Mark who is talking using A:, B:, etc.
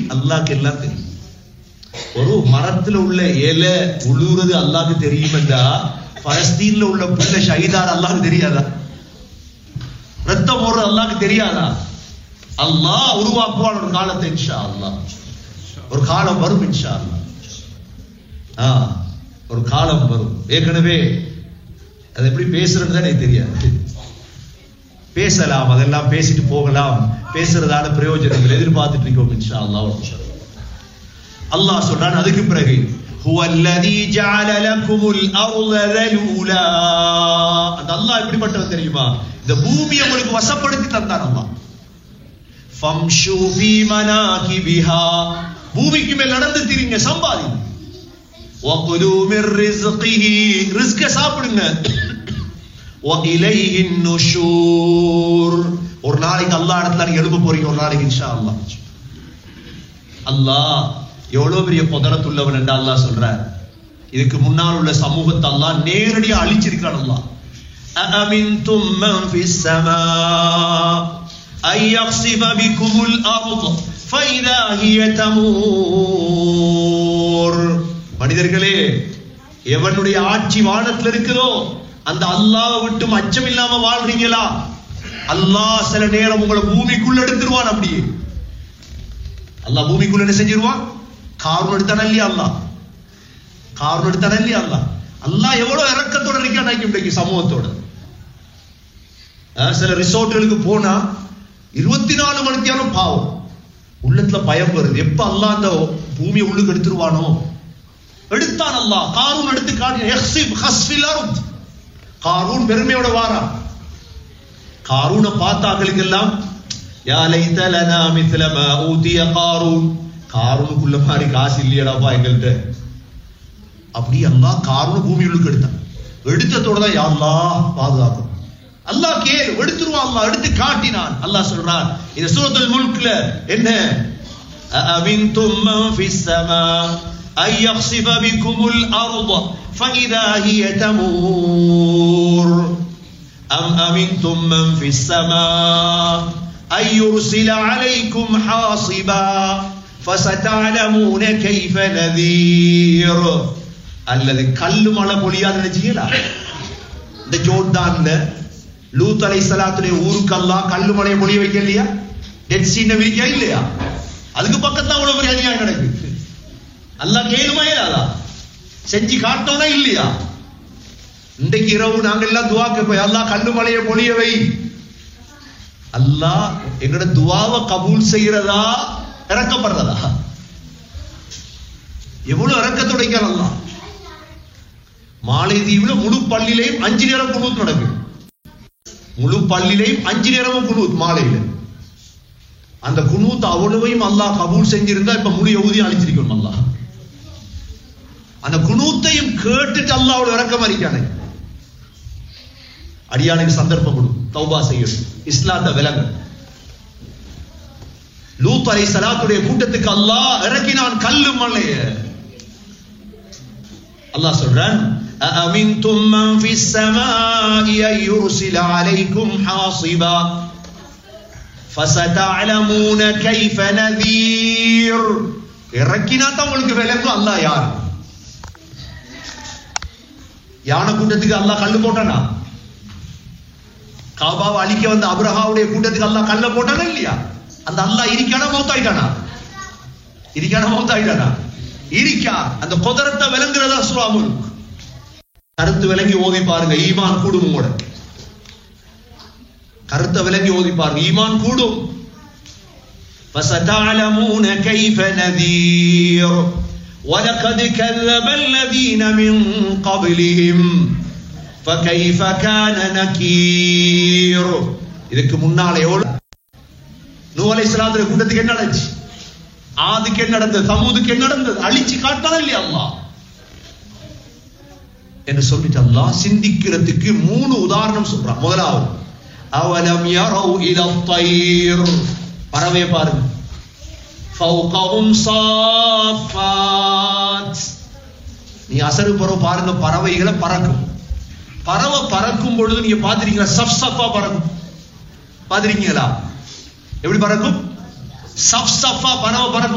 A: அல்லாஹ்க்கு எல்லாம் தெரியும் ஒரு மரத்துல உள்ள இலை உழுவுறது அல்லாஹ்க்கு தெரியும் என்றா பலஸ்தீன்ல உள்ள புள்ள ஷஹீதார் அல்லாஹ்க்கு தெரியாதா ரத்தம் போடுறது அல்லாஹ்க்கு தெரியாதா அல்லாஹ் உருவாக்குவான் ஒரு காலத்தை இன்ஷா அல்லாஹ் ஒரு காலம் வரும் இன்ஷா அல்லாஹ் ஆ ஒரு காலம் வரும் ஏற்கனவே அது எப்படி பேசுறது எனக்கு தெரியாது பேசலாம் அதெல்லாம் பேசிட்டு போகலாம் பேசுறதான பிரயோஜனங்கள் எதிர்பார்த்துட்டு இருக்கோம் இன்ஷா அல்லாஹ் அல்லாஹ் சொல்றான் அதுக்கு பிறகு هو الذي جعل لكم الارض ذلولا அந்த அல்லாஹ் எப்படிப்பட்டவன் தெரியுமா இந்த பூமியை உங்களுக்கு வசப்படுத்தி தந்தான் அல்லாஹ் ஃபம்ஷு ஃபீ மனாகிபிஹா பூமிக்கு மேல் நடந்து திரிங்க சம்பாதிங்க وَكُلُوا مِن رِّزْقِهِ ரிஸ்க சாப்பிடுங்க وَإِلَيْهِ النُّشُورُ ஒரு நாளைக்கு அல்லாஹ் இடத்துல நீங்க எழுப்ப போறீங்க ஒரு நாளைக்கு இன்ஷா அல்லாஹ் அல்லாஹ் எவ்வளவு பெரிய புதரத்துள்ளவன் என்று அல்லாஹ் சொல்றார் இதுக்கு முன்னால் உள்ள சமூகத்தை அல்லாஹ் நேரடியா அழிச்சிருக்கான் அல்லாஹ் أأمنتم من في السماء أن يخسف بكم الأرض فإذا هي تمور மனிதர்களே எவனுடைய ஆட்சி வானத்துல இருக்குதோ அந்த அல்லாஹ் விட்டு அச்சம் இல்லாம வாழ்றீங்களா அல்லாஹ் சில நேரம் உங்களை பூமிக்குள்ள எடுத்துருவான் அப்படியே அல்லாஹ் பூமிக்குள்ள என்ன செஞ்சிருவான் காரணம் எடுத்தான இல்லையா அல்லாஹ் காரணம் எடுத்தான இல்லையா அல்லாஹ் அல்லாஹ் எவ்வளவு இறக்கத்தோட இருக்கான் இன்றைக்கு சமூகத்தோட அஹ் சில ரிசோர்ட்டுகளுக்கு போனா இருபத்தி நாலு மணி நேரம் பாவம் உள்ளத்துல பயம் வருது எப்ப அல்லாஹ் அந்த பூமியை உள்ளுக்கு எடுத்துருவானோ எடுத்தான் அல்லாஹ் காரூன் எடுத்து காட்டி எஹ்சிப் ஹஸ்ஃபில் அர்த் காரூன் பெருமையோட வாரான் காரூனை பார்த்தாக்களுக்கு எல்லாம் யா லைத லனா மித்ல மா ஊதிய காரூன் காரூனுக்குள்ள மாதிரி காசு இல்லையடாப்பா எங்கள்கிட்ட அப்படி அல்லாஹ் காரூன் பூமியுள்ளுக்கு எடுத்தான் எடுத்ததோட தான் யா அல்லாஹ் பாதுகாக்கும் அல்லாஹ் கேளு எடுத்துருவான் அல்லாஹ் எடுத்து காட்டினான் அல்லாஹ் சொல்றான் இந்த சூரத்துல் முல்க்ல என்ன أأمنتم من في السماء أن يخسف بكم الأرض فإذا هي تمور أم أمنتم من في السماء أن يرسل عليكم حاصبا فستعلمون كيف نذير அல்லது கல்லு மழை பொழியாது நினைச்சீங்களா இந்த ஜோர்டான்ல லூத் அலை சலாத்துடைய ஊருக்கெல்லாம் கல்லு மழையை பொழிய வைக்க இல்லையா டெட் சீன விரிக்கா இல்லையா அதுக்கு பக்கத்தான் அவ்வளவு பெரிய அநியாயம் நடக்குது அல்லாஹ் கேளுமா இல்லாதா செஞ்சு காட்டோனா இல்லையா இன்றைக்கு இரவு நாங்க எல்லாம் துவா கேட்போம் அல்லாஹ் கல்லு மலையை பொழிய வை அல்லாஹ் எங்களோட துவாவை கபூல் செய்யறதா இறக்கப்படுறதா எவ்வளவு இறக்கத்தோட இருக்கான் அல்லாஹ் மாலைதீவுல முழு பள்ளியிலையும் அஞ்சு நேரம் குனூத் நடக்குது முழு பள்ளியிலையும் அஞ்சு நேரமும் குனூத் மாலையில அந்த குனூத் அவ்வளவையும் அல்லாஹ் கபூல் செஞ்சிருந்தா இப்ப முழு யகுதியும் அழிச்சிருக்கணும் அல்லாஹ் அந்த குனூத்தையும் கேட்டுட்டு அல்லாஹ் அவ்வளவு இறக்கம் அறிக்கானே அடியானுக்கு சந்தர்ப்பம் கொடு தௌபா செய்யணும் இஸ்லாத்த விலங்கு லூத் அலை சலாத்துடைய கூட்டத்துக்கு அல்லாஹ் இறக்கினான் கல்லு மலைய அல்லாஹ் சொல்றான் أأمنتم من في السماء أن يرسل عليكم حاصبا فستعلمون كيف نذير இறக்கினா தான் உங்களுக்கு விளங்கும் அல்லாஹ் யார் யானை கூட்டத்துக்கு அல்லாஹ் கல்லு போட்டானா காபாவை அழிக்க வந்த அப்ரஹாவுடைய கூட்டத்துக்கு அல்லாஹ் கல்ல போட்டானா இல்லையா அந்த அல்லாஹ் இருக்கானா மௌத்தாயிட்டானா இருக்கானா மௌத்தாயிட்டானா இருக்கா அந்த குதிரத்தை விளங்குறதா சுவாமுல் கருத்து விளங்கி ஓதி பாருங்க ஈமான் கூடும் உங்களோட கருத்தை விளங்கி ஓதி பாருங்க ஈமான் கூடும் فستعلمون كيف نذير ولقد كذب الذين من قبلهم فكيف كان نكير இதுக்கு முன்னால எவ்வளவு நூ அலைஹிஸ்ஸலாத்துடைய கூட்டத்துக்கு என்ன நடந்துச்சு ஆதுக்கு என்ன நடந்தது சமூதுக்கு என்ன நடந்தது அழிச்சு காட்டான இல்லையா அல்லாஹ் என்று சொல்லிட்டு அல்லாஹ் சிந்திக்கிறதுக்கு மூணு உதாரணம் சொல்றான் முதலாவது அவலம் யரவு இல தயிர் பறவை பாருங்க ஃபௌகஹும் சாஃபாத் நீ அசரு பறவை பாருங்க பறவைகளை பறக்கும் பறவை பறக்கும் பொழுது நீங்க பாத்திருக்கீங்களா சப் சஃபா பறக்கும் பாத்திருக்கீங்களா எப்படி பறக்கும் சப் சஃபா பறவை பறக்கும்